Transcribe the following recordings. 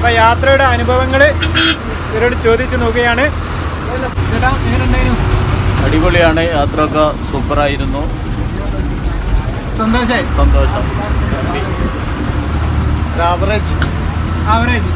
അപ്പൊ യാത്രയുടെ അനുഭവങ്ങൾ ഇവരോട് ചോദിച്ചു നോക്കുകയാണ് ചേട്ടാ എങ്ങനെയുണ്ടായിരുന്നു അടിപൊളിയാണ് യാത്രയൊക്കെ സൂപ്പറായിരുന്നു സന്തോഷായി സന്തോഷം ആവറേജ് ആവറേജ്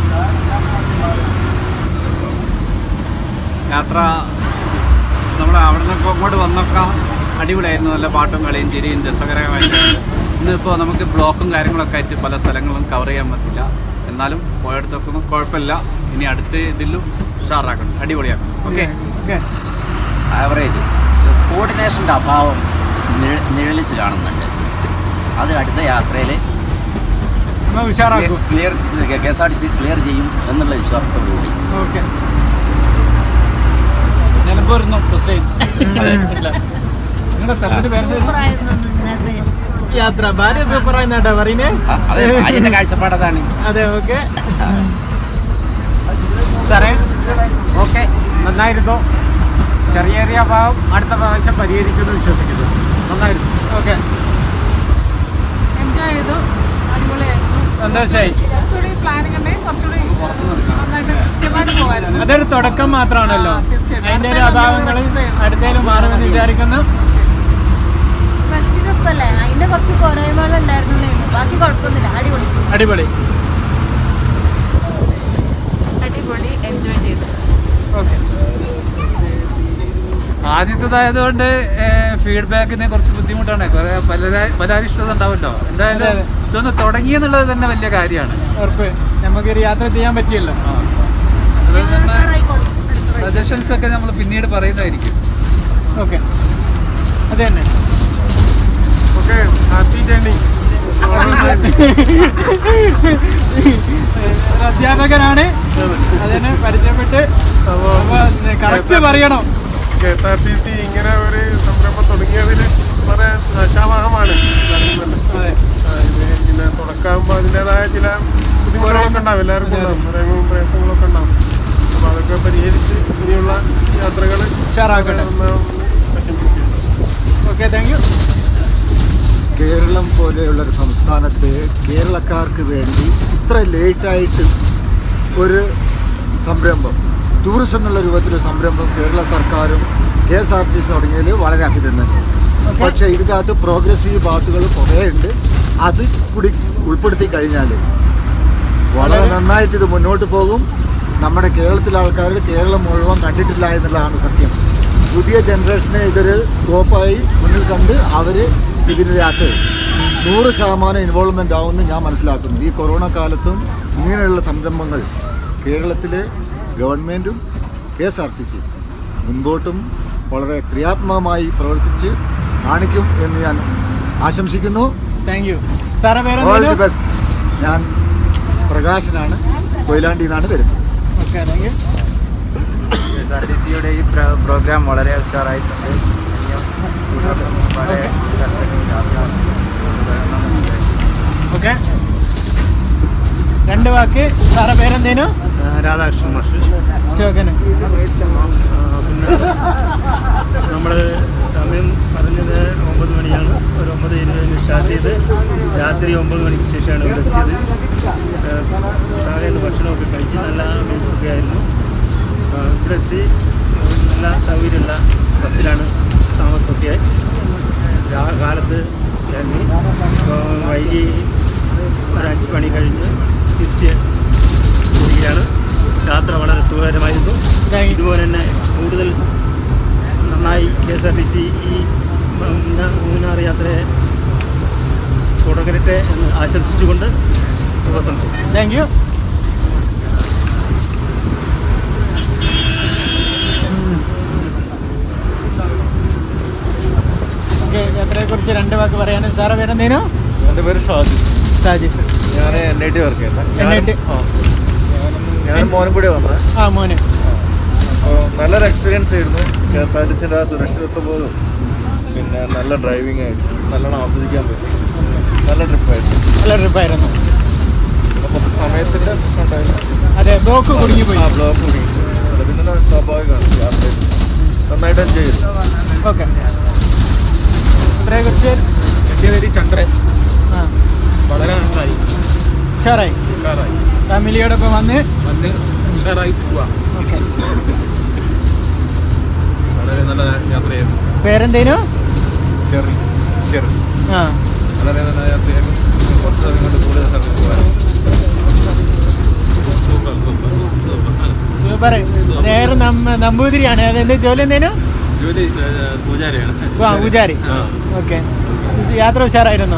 യാത്ര നമ്മൾ അവിടെ നിന്നൊക്കെ ഇങ്ങോട്ട് വന്നൊക്കെ അടിപൊളിയായിരുന്നു നല്ല പാട്ടും കളിയും ചിരിയും രസകരമായിട്ട് ഇന്നിപ്പോൾ നമുക്ക് ബ്ലോക്കും കാര്യങ്ങളൊക്കെ ആയിട്ട് പല സ്ഥലങ്ങളും കവർ ചെയ്യാൻ പറ്റില്ല എന്നാലും പോയടത്തൊക്കെ ഒന്നും കുഴപ്പമില്ല ഇനി അടുത്ത ഇതിലും ഉഷാറാക്കണം അടിപൊളിയാക്കണം ഓക്കെ ഓക്കെ ആവറേജ് കോർഡിനേഷൻ്റെ അഭാവം നിഴ- നിഴലിച്ച് കാണുന്നുണ്ട് അത് അടുത്ത യാത്രയിൽ നമ്മൾ ഉഷാറാക്കും clear K S R T C clear ചെയ്യും എന്നുള്ള വിശ്വാസത്തോടു കൂടി ഓക്കെ നിലമ്പൂർന്നു ഹുസൈൻ നിങ്ങളുടെ സ്ഥലത്തിന്റെ പേര് സൂപ്പറായിരുന്നു ഇന്നത്തെ യാത്ര ഭാര്യ സൂപ്പറായി നേട്ടാ പറയുന്നേ ആ, അത് അതിൻ്റെ കാഴ്ചപ്പാട് അതാണ് അതെ ഓക്കെ സാറേ ഓക്കെ നന്നായിരുന്നു ചെറിയ ചെറിയ അഭാവം അടുത്ത പ്രാവശ്യം പരിഹരിക്കുമെന്ന് വിശ്വസിക്കുന്നു നന്നായിരുന്നു ഓക്കെ എൻജോയ് ചെയ്തു അടിപൊളിയായിരുന്നു സന്തോഷായി കുറച്ചുകൂടി പ്ലാനിങ് ഉണ്ടെങ്കിൽ കുറച്ചുകൂടി നന്നായിട്ട് കൃത്യമായിട്ട് പോകായിരുന്നു അതൊരു തുടക്കം മാത്രമാണല്ലോ ആ, തീർച്ചയായിട്ടും. അതിന്റെ ഒരു അടുത്ത അഭാവങ്ങൾ നമ്മൾ അടുത്തേലും മാറുമെന്ന് വിചാരിക്കുന്നു ഫസ്റ്റ് ട്രിപ്പ് അല്ലേ അതിന്റെ കുറച്ച് കുറവുകൾ ഉണ്ടായിരുന്നുള്ളേ ഉള്ളൂ ബാക്കി കുഴപ്പമൊന്നുമില്ല അടിപൊളി അടിപൊളി അടിപൊളി എൻജോയ് ചെയ്തു ഓക്കെ ആദ്യത്തേതായതുകൊണ്ട് ഫീഡ്ബാക്കിന് കുറച്ച് ബുദ്ധിമുട്ടാണ് കുറെ പലരും പലരും ഇഷ്ടത ഉണ്ടാവുമല്ലോ എന്തായാലും അതെ, അതെ. ഇതൊന്ന് തുടങ്ങിയെന്നുള്ളത് തന്നെ വലിയ കാര്യമാണ് ഉറപ്പ് നമുക്കൊരു യാത്ര ചെയ്യാൻ പറ്റിയല്ലോ അതുപോലെ തന്നെ സജഷൻസ് ഒക്കെ നമ്മൾ പിന്നീട് പറയുന്നതായിരിക്കും ഓക്കെ അത് തന്നെ ഓക്കെ ഹാപ്പി ജേണി ഒരു അധ്യാപകനാണ് അതിനെ പരിചയപ്പെട്ട് കറക്റ്റ് പറയണം K S R T C ഇങ്ങനെ ഒരു സംരംഭം തുടങ്ങിയതിൽ വളരെ ആശാവഹമാണ് എല്ലാവർക്കും തന്നെ. അതെ ആ, ഇത് പിന്നെ തുടക്കമാകുമ്പോൾ അതിൻ്റെതായ ചില ബുദ്ധിമുട്ടുകളൊക്കെ ഉണ്ടാവും എല്ലാവർക്കും ഉണ്ടാവും പ്രേമവും പ്രയാസങ്ങളൊക്കെ ഉണ്ടാവും അപ്പോൾ അതൊക്കെ പരിഹരിച്ച് ഇനിയുള്ള യാത്രകൾ ഉഷാറാക്കട്ടെ ഓക്കെ താങ്ക് യു കേരളം പോലെയുള്ള ഒരു സംസ്ഥാനത്ത് കേരളക്കാർക്ക് വേണ്ടി ഇത്ര ലേറ്റായിട്ട് ഒരു സംരംഭം ടൂറിസം എന്നുള്ള രൂപത്തിലൊരു സംരംഭം കേരള സർക്കാരും K S R T C തുടങ്ങിയതിൽ വളരെ അഭിനന്ദനം പക്ഷേ ഇതിനകത്ത് പ്രോഗ്രസീവ് പാത്തുകൾ കുറേ ഉണ്ട് അത് കൂടി ഉൾപ്പെടുത്തി കഴിഞ്ഞാൽ വളരെ നന്നായിട്ട് ഇത് മുന്നോട്ട് പോകും നമ്മുടെ കേരളത്തിലെ ആൾക്കാർ കേരളം മുഴുവൻ കണ്ടിട്ടില്ല എന്നുള്ളതാണ് സത്യം പുതിയ ജനറേഷനെ ഇതൊരു സ്കോപ്പായി മുന്നിൽ കണ്ട് അവർ ഇതിനകത്ത് നൂറ് ശതമാനം ഇൻവോൾവ്മെൻ്റ് ആവുമെന്ന് ഞാൻ മനസ്സിലാക്കുന്നു ഈ കൊറോണ കാലത്തും ഇങ്ങനെയുള്ള സംരംഭങ്ങൾ കേരളത്തിലെ ഗവൺമെൻറ്റും K S R T C മുൻപോട്ടും വളരെ ക്രിയാത്മകമായി പ്രവർത്തിച്ച് കാണിക്കും എന്ന് ഞാൻ ആശംസിക്കുന്നു താങ്ക് യു സാറേ പേര് ഓൾ ദി ബെസ്റ്റ് ഞാൻ പ്രകാശനാണ് കൊയിലാണ്ടിയിൽ നിന്നാണ് വരുന്നത് okay thank you S R T സിയുടെ ഈ പ്ര- പ്രോഗ്രാം വളരെ ഉഷാറായിട്ടുണ്ട് ഇനിയും തുടർന്നും പല സ്ഥലങ്ങളിലും യാത്ര തുടരണമെന്ന് വിചാരിക്കുന്നു. ഓക്കെ രണ്ട് വാക്ക് സാറേ പേരെന്തേനു രാധാകൃഷ്ണൻ മാഷ് ശോകന് നമ്മൾ സമയം പറഞ്ഞത് ഒമ്പത് മണിയാണ് ഒരു ഒമ്പത് ഇരുപതിന് സ്റ്റാർട്ട് ചെയ്ത് രാത്രി ഒമ്പത് മണിക്ക് ശേഷമാണ് ഇവിടെ എത്തിയത് ഏഹ് താഴെ നിന്ന് ഭക്ഷണമൊക്കെ കഴിച്ച് നല്ല മീൽസൊക്കെ ആയിരുന്നു ഏഹ് ഇവിടെ എത്തി നല്ല സൗകര്യമുള്ള ബസ്സിലാണ് താമസമൊക്കെ രാ- കാലത്ത് ഇറങ്ങി ഇപ്പോൾ വൈകി ഒരു അഞ്ച് മണി കഴിഞ്ഞ് തിരിച്ച് വരികയാണ് യാത്ര വളരെ സുഖകരമായിരുന്നു Thank you. ഇതുപോലെ തന്നെ കൂടുതൽ നന്നായി K S R T C ഈ മൂന്നാർ മൂന്നാർ യാത്രയെ തുടരട്ടെ എന്ന് ആശംസിച്ചുകൊണ്ട് ഉപസംഹരിക്കും താങ്ക് യു ഓക്കെ യാത്രയെക്കുറിച്ച് രണ്ട് വാക്ക് പറയാനും സാറേ പേരെന്തേനു എൻ്റെ പേര് ഷാജി സാജിദ് ഞാൻ എൻ ഐ ടി വർക്ക് ചെയ്യുന്നത് NIT. ഞാൻ മോനും കൂടി വന്നത് ആ മോന് അപ്പോൾ നല്ലൊരു എക്സ്പീരിയൻസ് ആയിരുന്നു കെ എസ് ആർ ടി സിൻ്റെ ആ സുരക്ഷിതത്വ ബോധം പിന്നെ നല്ല ഡ്രൈവിംഗ് ആയിട്ട് നല്ലോണം ആസ്വദിക്കാൻ പറ്റി നല്ല ട്രിപ്പായിരുന്നു നല്ല ട്രിപ്പായിരുന്നു കുറച്ച് സമയത്തിൻ്റെ പ്രശ്നം ഉണ്ടായിരുന്നു അതെ ബ്ലോക്ക് കുടുങ്ങി പോയി ആ ബ്ലോക്ക് കൂടി അത് പിന്നെ സ്വാഭാവികമാണ് യാത്രയിൽ നന്നായിട്ട് എൻജോയ് ചെയ്തു ഓക്കെ യാത്രയെക്കുറിച്ച് എൻ്റെ പേര് ചന്ദ്രൻ ആ വളരെ നന്നായി ഉഷാറായി ഉഷാറായി ഫാമിലിയോടൊപ്പം വന്ന് വന്ന് ഉഷാറായി പോവാ ഓക്കെ വളരെ നല്ല യാത്രയായിരുന്നു പേരെന്തേനു ചെറി ചെറി ആ വളരെ നല്ല യാത്രയായിരുന്നു കുറച്ച് സമയം കൊണ്ട് കൂടുതൽ സ്ഥലത്ത് പോകാൻ സൂപ്പർ സൂപ്പർ സൂപ്പർ സൂപ്പർ നേരെ നമ്മ നമ്പൂതിരിയാണ് അതെന്ത് ജോലി എന്തേനു ജോലി പൂജാരിയാണ് ആ പൂജാരി ഓക്കെ യാത്ര ഉഷാറായിരുന്നു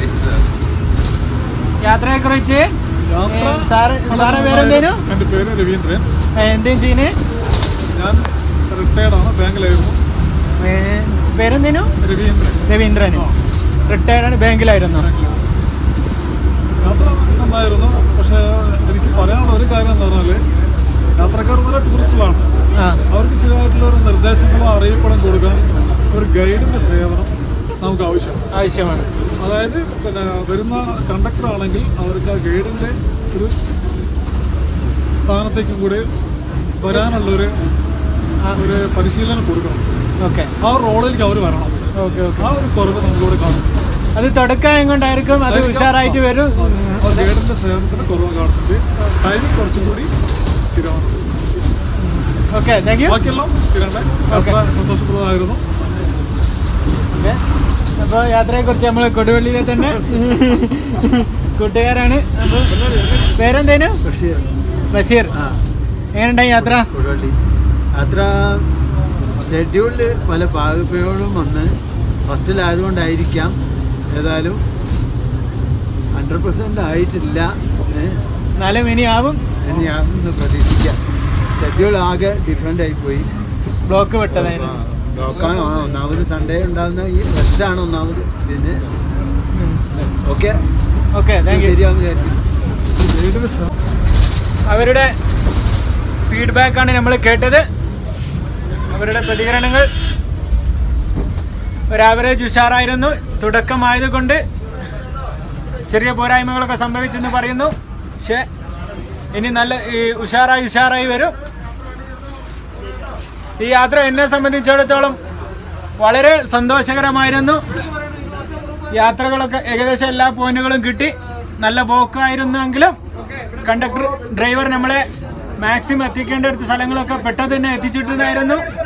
യാത്രയെ കുറിച്ച് സാറ് സാറെ പേരെന്തേനു എൻ്റെ പേര് രവീന്ദ്രൻ ഏ, എന്തേലും ചെയ്യുന്നേ ഞാൻ റിട്ടയർഡ് ആണ് ബാങ്കിലായിരുന്നു പേരെന്തേനു രവീന്ദ്രൻ രവീന്ദ്രൻ റിട്ടയർഡ് ആണ് ബാങ്കിലായിരുന്നു യാത്ര നന്നായിരുന്നു പക്ഷേ എനിക്ക് പറയാനുള്ള ഒരു കാര്യം എന്ന് പറഞ്ഞാൽ യാത്രക്കാർ നല്ല ടൂറിസ്റ്റുകളാണ് ആ അവർക്ക് ശരിയായിട്ടുള്ള ഒരു നിർദ്ദേശങ്ങളോ അറിയിപ്പണം കൊടുക്കാൻ ഒരു ഗൈഡിൻ്റെ സേവനം നമുക്ക് ആവശ്യമാണ് ആവശ്യമാണ് അതായത് പിന്നെ വരുന്ന കണ്ടക്ടർ ആണെങ്കിൽ അവർക്ക് ആ ഗൈഡിൻ്റെ ഒരു സ്ഥാനത്തേക്കും കൂടി വരാനുള്ളൊരു ഒരു പരിശീലനം കൊടുക്കണം ഓക്കെ ആ റോളിലേക്ക് അവർ വരണം ഓക്കെ ഓക്കെ ആ ഒരു കുറവ് നമ്മളിവിടെ കാണും അത് തുടക്കം കൊണ്ടായിരിക്കും അത് ഉഷാറായിട്ട് വരും ആ ഗൈഡിൻ്റെ സേവനത്തിന് കുറവ് കാണുന്നുണ്ട് ടൈമിംഗ് കുറച്ചും കൂടി ശരിയാണ് ഓക്കെ താങ്ക് യു ബാക്കിയെല്ലാം ശരിയാണ് യാത്ര സന്തോഷപ്രദമായിരുന്നു അപ്പോൾ യാത്രയെക്കുറിച്ച് നമ്മൾ കൊടുവള്ളിയിലെ തന്നെ കൂട്ടുകാരാണ് അപ്പോൾ പേരെന്തേനു ബഷീർ എങ്ങനെയുണ്ടായി യാത്ര കൊടുവള്ളി അത്ര ഷെഡ്യൂളിൽ പല പാകപ്പിഴകളും വന്ന് ഫസ്റ്റിലായതുകൊണ്ടായിരിക്കാം ഏതായാലും ഹൺഡ്രഡ് പെർസെൻ്റ് ആയിട്ടില്ല ഏ, എന്നാലും ഇനി ആവും എന്ന് ഞാൻ ഒന്ന് പ്രതീക്ഷിക്കാം ഷെഡ്യൂൾ ആകെ ഡിഫറെൻ്റ് ആയിപ്പോയി ബ്ലോക്ക് വിട്ടതായിരുന്നു നോക്കാണ് ആ ഒന്നാമത് സൺഡേ ഉണ്ടാകുന്ന ഈ റഷാണ് ഒന്നാമത് പിന്നെ ഓക്കെ ഓക്കെ താങ്ക് യു ശരിയാവുന്ന വിചാരിക്കും അവരുടെ ഫീഡ്ബാക്കാണ് നമ്മൾ കേട്ടത് അവരുടെ പ്രതികരണങ്ങൾ ഒരു ആവറേജ് ഉഷാറായിരുന്നു തുടക്കമായതുകൊണ്ട് ചെറിയ പോരായ്മകളൊക്കെ സംഭവിച്ചെന്ന് പറയുന്നു പക്ഷേ ഇനി നല്ല ഈ ഉഷാറായി ഉഷാറായി വരും ഈ യാത്ര എന്നെ സംബന്ധിച്ചിടത്തോളം വളരെ സന്തോഷകരമായിരുന്നു യാത്രകളൊക്കെ ഏകദേശം എല്ലാ പോയിന്റുകളും കിട്ടി നല്ല പോക്കായിരുന്നെങ്കിലും കണ്ടക്ടർ ഡ്രൈവർ നമ്മളെ മാക്സിമം എത്തിക്കേണ്ട അടുത്ത സ്ഥലങ്ങളൊക്കെ പെട്ടെന്ന് തന്നെ എത്തിച്ചിട്ടുണ്ടായിരുന്നു